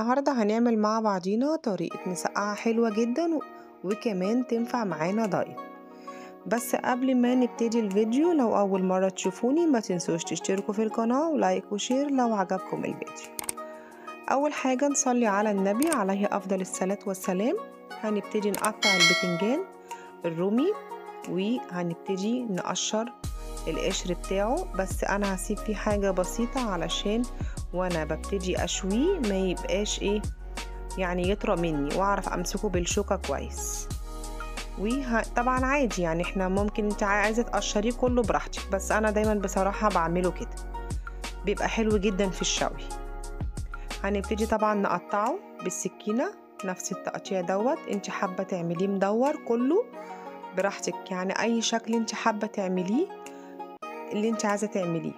النهاردة هنعمل مع بعضينا طريقة مسقعة حلوة جدا و- وكمان تنفع معانا دايت بس قبل ما نبتدي الفيديو لو أول مرة تشوفوني ما تنسوش تشتركوا في القناة ولايك وشير لو عجبكم الفيديو أول حاجة نصلي على النبي عليه أفضل الصلاة والسلام هنبتدي نقطع البتنجان الرومي وهنبتدي نقشر القشر بتاعه بس انا هسيب فيه حاجة بسيطة علشان وانا ببتدي اشويه ما يبقاش ايه يعني يطرى مني واعرف امسكه بالشوكة كويس وطبعا عادي يعني احنا ممكن انت عايزة تقشريه كله براحتك بس انا دايما بصراحة بعمله كده بيبقى حلو جدا في الشوي هنبتدي طبعا نقطعه بالسكينة نفس التقطيع دوت انت حابة تعمليه مدور كله براحتك يعني اي شكل انت حابة تعمليه اللي انت عايزة تعمليه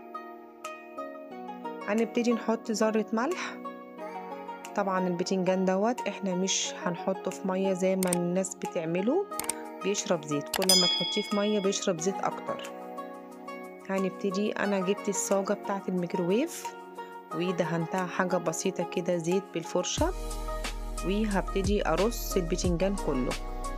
هنبتدي نحط ذرة ملح طبعا البتنجان دوت احنا مش هنحطه في مية زي ما الناس بتعمله بيشرب زيت كل ما تحطيه في مية بيشرب زيت اكتر هنبتدي انا جبت الصاجة بتاعت الميكروويف ودهنتها حاجة بسيطة كده زيت بالفرشة وهبتدي ارص البتنجان كله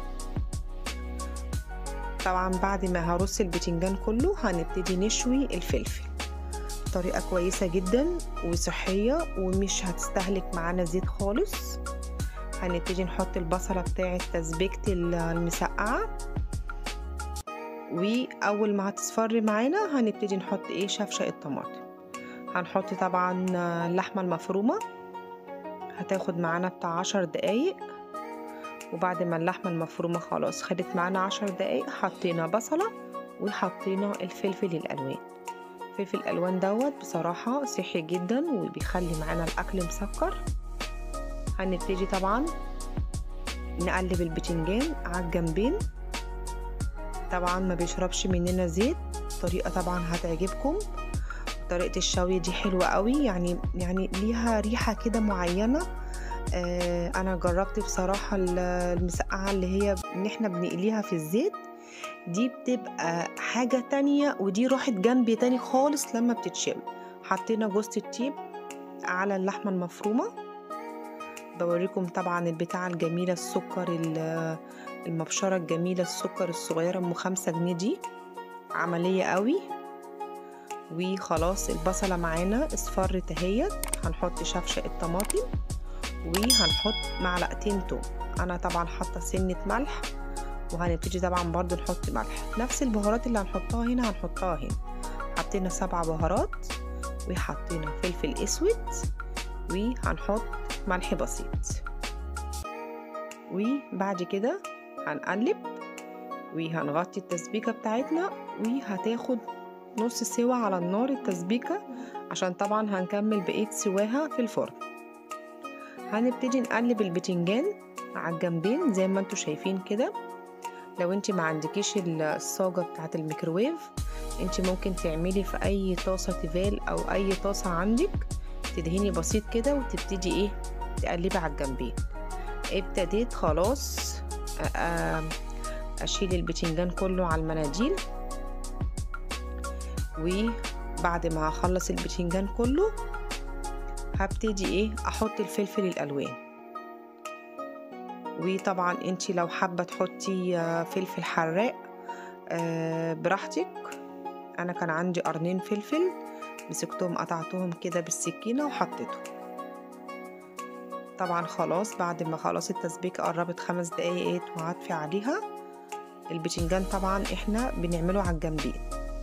طبعا بعد ما هرص البتنجان كله هنبتدي نشوي الفلفل طريقة كويسة جدا وصحية ومش هتستهلك معانا زيت خالص هنبتدي نحط البصلة بتاعة تسبيكة المسقعة وأول ما هتصفر معانا هنبتدي نحط ايه شفشق الطماطم هنحط طبعا اللحمة المفرومة هتاخد معانا بتاع عشر دقايق وبعد ما اللحمة المفرومة خلاص خدت معانا عشر دقايق حطينا بصلة وحطينا الفلفل الألوان الفلفل الألوان دوت بصراحة صحي جدا وبيخلي معانا الأكل مسكر هنبتدي طبعا نقلب البتنجان على الجنبين طبعا ما بيشربش مننا زيت طريقة طبعا هتعجبكم طريقة الشوي دي حلوة قوي يعني يعني ليها ريحة كده معينة آه انا جربت بصراحة المسقعة اللي هي ان احنا بنقليها في الزيت دي بتبقى حاجة تانية ودي راحت جنب تاني خالص لما بتتشوي حطينا جوزة الطيب على اللحمة المفرومة بوريكم طبعا البتاعة الجميلة السكر المبشرة الجميلة السكر الصغيرة ام خمسة جنيه دي عملية قوي وخلاص البصلة معانا اصفرت اهيت هنحط شفشق الطماطم وهنحط معلقتين توم انا طبعا حاطه سنه ملح وهنبتدي طبعا برضو نحط ملح نفس البهارات اللي هنحطها هنا هنحطها هنا حطينا سبع بهارات وحطينا فلفل اسود وهنحط ملح بسيط وبعد كده هنقلب وهنغطي التسبيكه بتاعتنا وهتاخد نص سوا على النار التسبيكه عشان طبعا هنكمل بقيه سواها في الفرن هنبتدي نقلب البتنجان على الجنبين زي ما انتوا شايفين كده لو انت ما عندكيش الصاجة بتاعة الميكروويف انت ممكن تعملي في اي طاسة تيفال او اي طاسة عندك تدهني بسيط كده وتبتدي ايه تقلبي على الجنبين ابتديت خلاص اشيل البتنجان كله على المناديل وبعد ما هخلص البتنجان كله هبتدي ايه احط الفلفل الالوان وطبعا انت لو حابه تحطي فلفل حراق براحتك انا كان عندي قرنين فلفل مسكتهم قطعتهم كده بالسكينه وحطيتهم طبعا خلاص بعد ما خلاص التسبيكه قربت خمس دقايق وهطفي عليها البتنجان طبعا احنا بنعمله على الجنبين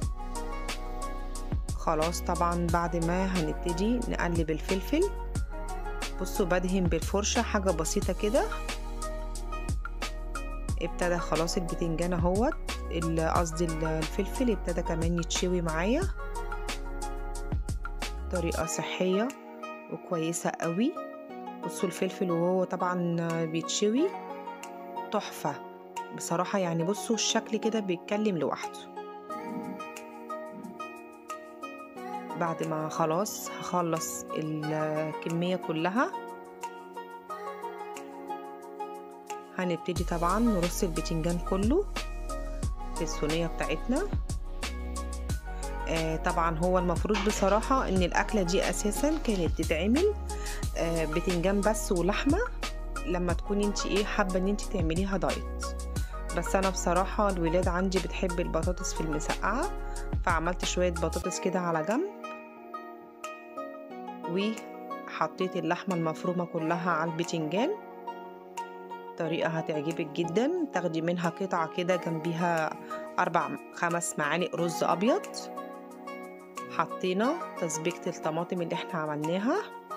خلاص طبعا بعد ما هنبتدي نقلب الفلفل بصوا بدهن بالفرشة حاجة بسيطة كده ابتدى خلاص البتنجان اهوت قصدي الفلفل ابتدى كمان يتشوي معايا طريقة صحية وكويسة قوي بصوا الفلفل وهو طبعا بيتشوي تحفة بصراحة يعني بصوا الشكل كده بيتكلم لوحده بعد ما خلاص هخلص الكمية كلها هنبتدي طبعا نرص البتنجان كله في الصينية بتاعتنا آه طبعا هو المفروض بصراحة ان الاكلة دي اساسا كانت تتعمل آه، بتنجان بس ولحمة لما تكوني انت ايه حابة ان انت تعمليها دايت بس انا بصراحة الولاد عندي بتحب البطاطس في المسقعة فعملت شوية بطاطس كده على جنب وحطيت اللحمة المفرومة كلها على البتنجان طريقة هتعجبك جدا تاخدي منها قطعة كده جنبيها أربع خمس معالق رز أبيض حطينا تسبيكة الطماطم اللي احنا عملناها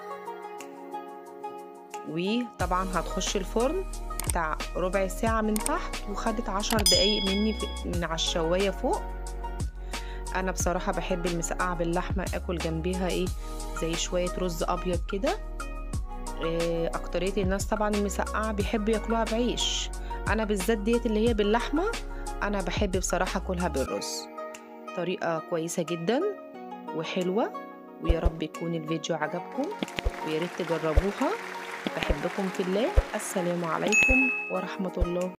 وطبعا هتخش الفرن بتاع ربع ساعة من تحت وخدت عشر دقايق مني من على الشواية فوق انا بصراحة بحب المسقعة باللحمة اكل جنبيها ايه زي شوية رز ابيض كده إيه اكترية الناس طبعا المسقعة بيحبوا ياكلوها بعيش انا بالذات ديت اللي هي باللحمة انا بحب بصراحة اكلها بالرز طريقة كويسة جدا وحلوة ويا رب يكون الفيديو عجبكم ويا ريت تجربوها بحبكم في الله السلام عليكم ورحمة الله